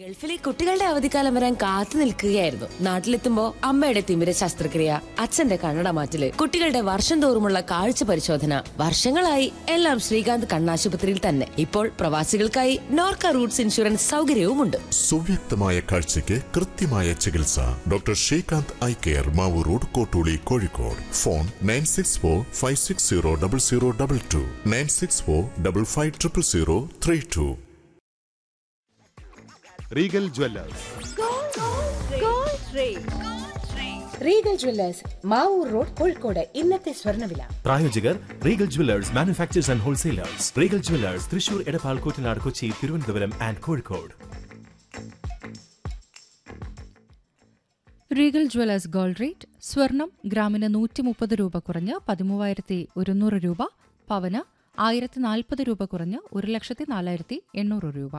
ഗൾഫിലെ കുട്ടികളുടെ അവധിക്കാലം വരാൻ കാത്തു നിൽക്കുകയായിരുന്നു നാട്ടിലെത്തുമ്പോ അമ്മയുടെ തിമിര ശസ്ത്രക്രിയ അച്ഛന്റെ കണ്ണട മാറ്റല് കുട്ടികളുടെ വർഷം തോറുമുള്ള കാഴ്ച പരിശോധന വർഷങ്ങളായി എല്ലാം ശ്രീകാന്ത് കണ്ണാശുപത്രിയിൽ തന്നെ ഇപ്പോൾ പ്രവാസികൾക്കായി നോർക്ക റൂട്ട്സ് ഇൻഷുറൻസ് സൗകര്യവുമുണ്ട് സുവ്യക്തമായ കാഴ്ചയ്ക്ക് കൃത്യമായ ചികിത്സ doctor Srikanth eye care Mavoor road Kottooli Kozhikode phone nine six four five six zero double zero double two nine six four double five triple zero three two Regal Jewellers Regal Jewellers Mavoor road Kozhikode ഇന്നത്തെ സ്വർണ്ണവില പ്രായോജകർ Regal Jewellers manufacturers and wholesalers Regal Jewellers Thrissur Edappal Koottanad Kochi Thiruvananthapuram and Kozhikode Regal Jewellers gold rate സ്വർണം ഗ്രാമിന് നൂറ്റി മുപ്പത് രൂപ കുറഞ്ഞ് പതിമൂവായിരത്തി ഒരുന്നൂറ് രൂപ പവന് ആയിരത്തി നാൽപ്പത് രൂപ കുറഞ്ഞ് ഒരു ലക്ഷത്തി നാലായിരത്തി എണ്ണൂറ് രൂപ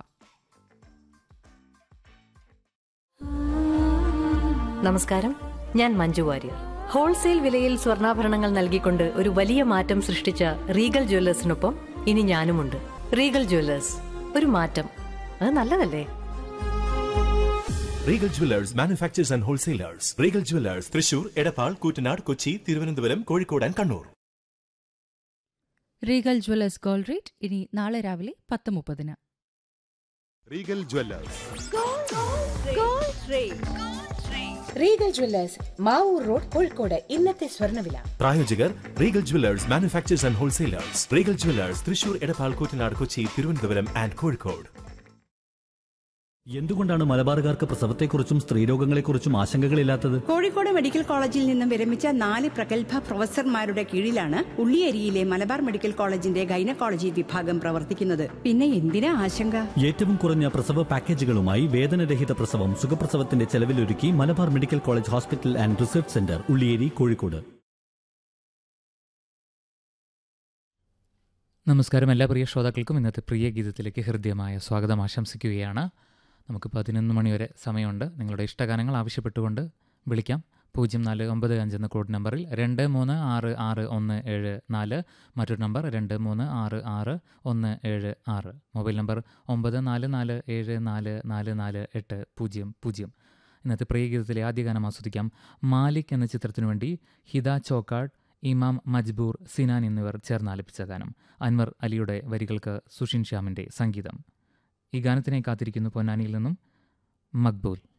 നമസ്കാരം ഞാൻ മഞ്ജു വാര്യർ ഹോൾസെയിൽ വിലയിൽ സ്വർണ്ണാഭരണങ്ങൾ നൽകിക്കൊണ്ട് ഒരു വലിയ മാറ്റം സൃഷ്ടിച്ച റീഗൽ ജ്വല്ലേഴ്സിനൊപ്പം ഇനി ഞാനുമുണ്ട് റീഗൽ ജ്വല്ലേഴ്സ് ഒരു മാറ്റം അത് നല്ലതല്ലേ Regal Jewellers manufacturers and wholesalers Regal Jewellers Thrissur Edappal Koottanad Kochi Thiruvananthapuram Kozhikode and Kannur Regal Jewellers gold rate ഇനി നാളെ രാവിലെ പത്ത് മുപ്പതിന് Regal Jewellers Regal Jewellers Mavoor road Kozhikode ഇന്നത്തെ സ്വർണ്ണവില പ്രായോജകർ Regal Jewellers manufacturers and wholesalers Regal Jewellers Thrissur Edappal Koottanad Kochi Thiruvananthapuram and Kozhikode എന്തുകൊണ്ടാണ് മലബാറുകാർക്ക് പ്രസവത്തെക്കുറിച്ചും സ്ത്രീരോഗങ്ങളെക്കുറിച്ചും ആശങ്കകളില്ലാത്തത് കോഴിക്കോട് മെഡിക്കൽ കോളേജിൽ നിന്നും വിരമിച്ച നാല് പ്രഗത്ഭ പ്രൊഫസർമാരുടെ കീഴിലാണ് ഉള്ളിയേരിയിലെ മലബാർ മെഡിക്കൽ കോളേജിന്റെ ഗൈനക്കോളജി വിഭാഗം പ്രവർത്തിക്കുന്നത് പിന്നെ എന്തിനാ ആശങ്ക ഏറ്റവും കുറഞ്ഞ പ്രസവ പാക്കേജുകളുമായി വേദനരഹിത പ്രസവം സുഖപ്രസവത്തിന്റെ ചെലവിലൊരുക്കി Malabar medical college hospital and research centre Ulliyeri Kozhikode നമസ്കാരം എല്ലാ പ്രിയ ശ്രോതാക്കൾക്കും ഇന്നത്തെ പ്രിയ ഗീതത്തിലേക്ക് ഹൃദ്യമായ സ്വാഗതം ആശംസിക്കുകയാണ് നമുക്ക് പതിനൊന്ന് മണിവരെ സമയമുണ്ട് നിങ്ങളുടെ ഇഷ്ടഗാനങ്ങൾ ആവശ്യപ്പെട്ടുകൊണ്ട് വിളിക്കാം പൂജ്യം നാല് ഒമ്പത് അഞ്ച് എന്ന കോഡ് നമ്പറിൽ രണ്ട് മൂന്ന് ആറ് ആറ് ഒന്ന് ഏഴ് നാല് മറ്റൊരു നമ്പർ രണ്ട് മൂന്ന് ആറ് ആറ് ഒന്ന് ഏഴ് ആറ് മൊബൈൽ നമ്പർ ഒമ്പത് നാല് നാല് ഏഴ് നാല് നാല് നാല് എട്ട് പൂജ്യം പൂജ്യം ഇന്നത്തെ പ്രിയ ഗീതത്തിലെ ആദ്യ ഗാനം ആസ്വദിക്കാം മാലിക് എന്ന ചിത്രത്തിനു വേണ്ടി ഹിദ ചോക്കാട് ഇമാം മജ്ബൂർ സിനാൻ എന്നിവർ ചേർന്ന് ആലപിച്ച ഗാനം അൻവർ അലിയുടെ വരികൾക്ക് സുഷിൻ ശ്യാമിൻ്റെ സംഗീതം ഈ ഗാനത്തിനെ കാത്തിരിക്കുന്നു പൊന്നാനിയിൽ നിന്നും മക്ബൂൽ